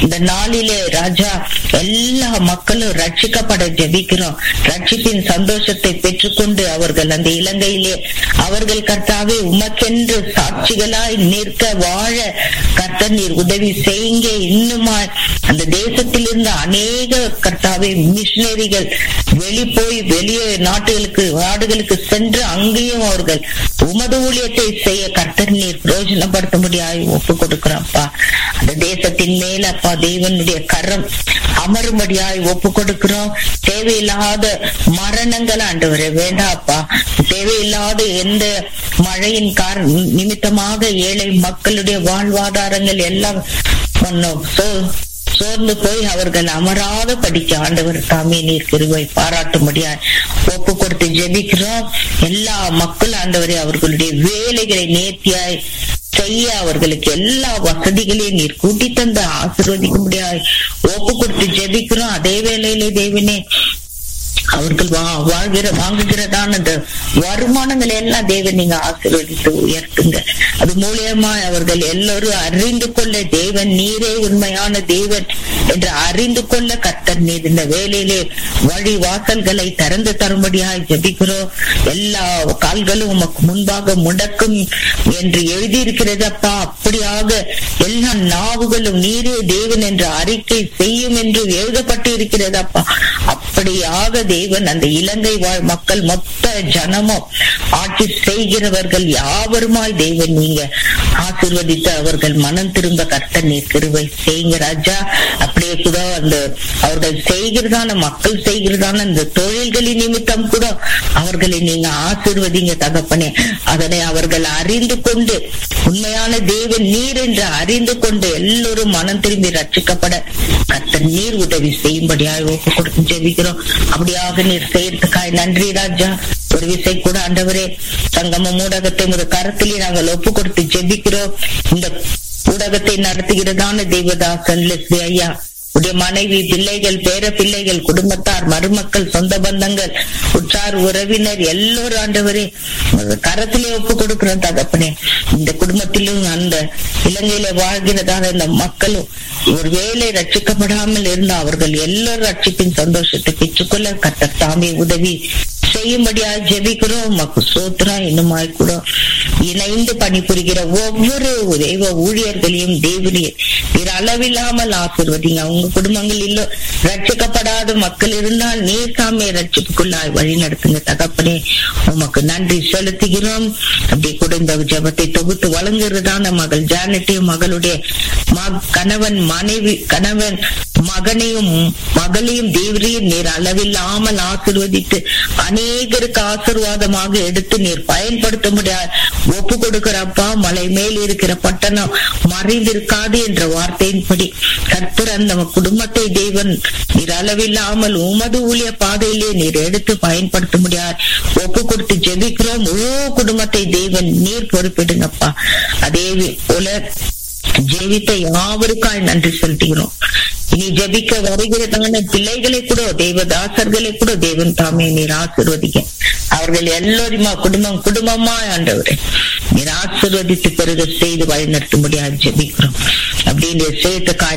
இந்த நாளிலே ராஜா எல்லா மக்களும் ரட்சிக்கப்பட ஜெபிக்கிறோம் ரட்சிப்பின் சந்தோஷத்தை பெற்றுக்கொண்டு அவர்கள் அந்த இலங்கையிலே அவர்கள் கர்த்தாவே உமக்கென்று சாட்சிகளாய் நிற்க வாழ கர்த்தர் நீர் உதவி செய்யுங்க இன்னுமாய் அந்த தேசத்திலிருந்து அநேக கர்த்தாவே மிஷினரிகள் வெளி போய் வெளியே நாட்டுகளுக்கு நாடுகளுக்கு சென்று அங்கேயும் அவர்கள் உமது ஊழியத்தை செய்ய கர்த்தர் நீர் பிரயோஜனப்படுத்த முடியாது ஒப்பு கொடுக்கிறோம்ப்பா அந்த தேசத்தின் மேல அப்பா தேவனுடைய கரம் அமரும்படியாய் ஒப்பு கொடுக்கிறோம் தேவையில்லாத மரணங்கள் ஆண்டவரே வேண்டாப்பா தேவையில்லாத எந்த மழையின் கார நிமித்தமாக ஏழை மக்களுடைய வாழ்வாதாரங்கள் எல்லாம் ஒன்னும் சோ- சோர்ந்து போய் அவர்கள் அமராத படிக்க ஆண்டவர் தாமே நீர் கிருபை பாராட்டும்படியா ஒப்பு கொடுத்து ஜெபிக்கிறோம் எல்லா மக்கள் ஆண்டவரே அவர்களுடைய வேலைகளை நேர்த்தியாய் செய்ய அவர்களுக்கு எல்லா வசதிகளையும் நீர் கூட்டி தந்து ஆசீர்வதிக்க முடியாது ஒப்பு கொடுத்து ஜெபிக்கிறோம் அதே வேளையிலே தேவனே அவர்கள் வா- வாழ்கிற வாங்குகிறதான அந்த வருமானங்களை எல்லாம் தேவன் நீங்க ஆசீர்வதித்து உயர்த்துங்க அது மூலியமா அவர்கள் எல்லோரும் அறிந்து கொள்ள தேவன் நீரே உண்மையான தேவன் என்று அறிந்து கொள்ள கர்த்தர் நீர் இந்த வேலையிலே வழி வாசல்களை திறந்து தரும்படியாய் ஜெபிக்கிறோம் எல்லா கால்களும் உமக்கு முன்பாக முடக்கும் என்று எழுதியிருக்கிறதப்பா அப்படியாக எல்லா நாவுகளும் நீரே தேவன் என்று அறிக்கை செய்யும் என்று எழுதப்பட்டு இருக்கிறதப்பா அப்படியாக தேவன் அந்த இலங்கை வாழ் மக்கள் மொத்த ஜனமும் ஆட்சி செய்கிறவர்கள் யாவருமாய் தேவன் நீங்க ஆசீர்வதித்து அவர்கள் மனம் திரும்ப கர்த்தர் நீர் கிருபை செய்யுங்க ராஜா அப்படியே கூட அந்த அவர்கள் செய்கிறதான மக்கள் செய்கிறதான அந்த தொழில்களின் நிமித்தம் கூட அவர்களை நீங்க ஆசீர்வதிங்க தகப்பனே அதனை அவர்கள் அறிந்து கொண்டு உண்மையான தேவன் நீர் என்று அறிந்து கொண்டு எல்லோரும் மனம் திரும்பி ரட்சிக்கப்பட கர்த்தர் நீர் உதவி செய்யும்படியாக ஒப்பு கொடுத்து ஜெபிக்கிறோம் அப்படியாக நீர் செய்யறதுக்காய் நன்றி ராஜா ஒரு விசை கூட ஆண்டவரே சங்கம ஊடகத்தை ஒரு கரத்திலே நாங்கள் ஒப்பு கொடுத்து ஜெபிக்கிறோம் இந்த ஊடகத்தை நடத்துகிறதான தெய்வதாசன் லெஸ்லி ஐயா உடைய மனைவி பிள்ளைகள் பேர பிள்ளைகள் குடும்பத்தார் மருமக்கள் சொந்த பந்தங்கள் உற்றார் உறவினர் எல்லோரும் ஆண்டவரே உங்க கரத்திலே ஒப்பு கொடுக்கிறோம் தகப்பனே இந்த குடும்பத்திலும் அந்த இலங்கையில வாழ்கிறதான இந்த மக்களும் ஒரு வேலை ரட்சிக்கப்படாமல் இருந்த அவர்கள் எல்லோரும் ரட்சிப்பின் சந்தோஷத்தை பெற்றுக்கொள்ள கர்த்தர் தாமே உதவி செய்யும்படியா ஜெபிக்கிறோம் உமக்கு சோத்திரம் இன்னுமாய் கூட இணைந்து பணிபுரிகிற ஒவ்வொரு தெய்வ ஊழியர்களையும் தேவனையே நீர் அளவில்லாமல் ஆசிர்வதிங்க உங்க குடும்பங்களில் ரட்சிக்கப்படாத மக்கள் இருந்தால் நீர் தாமே ரட்சிப்புக்குள்ளாய் வழி நடத்துங்க தகப்பனே உமக்கு நன்றி செலுத்துகிறோம் அப்படி கூட இந்த ஜெபத்தை தொகுத்து வழங்குறதான மகள் ஜானட்டையும் மகளுடைய ம- கணவன் மனைவி கணவன் மகனையும் மகளையும் தேவரையும் நீர் அளவில்லாமல் ஆசிர்வதித்து அநேகருக்கு ஆசீர்வாதமாக எடுத்து நீர் பயன்படுத்த முடியாது ஒப்பு கொடுக்கிறப்பா மலை மேல் இருக்கிற பட்டணம் மறைந்திருக்காது என்ற வார்த்தையின்படி கர்த்தர் அந்த குடும்பத்தை தேவன் நீர் அளவில்லாமல் உமது ஊழிய பாதையிலே நீர் எடுத்து பயன்படுத்த முடியாது ஒப்பு கொடுத்து ஜெபிக்கிறோம் முழு குடும்பத்தை தேவன் நீர் பொறுப்பிடுங்கப்பா அதே போல ஜெபித்த யாவருக்காய் நன்றி செலுத்துகிறோம் இனி ஜெபிக்க வருகிறதான பிள்ளைகளை கூட தேவதாசர்களை கூட தேவன் தாமே நீர் ஆசிர்வதிக்க அவர்கள் எல்லோருமா குடும்பம் குடும்பமா ஆண்டவரே நீர் ஆசிர்வதித்து பெருக செய்து வழிநடத்த முடியாது ஜெபிக்கிறோம் அப்படின்னு சேர்த்த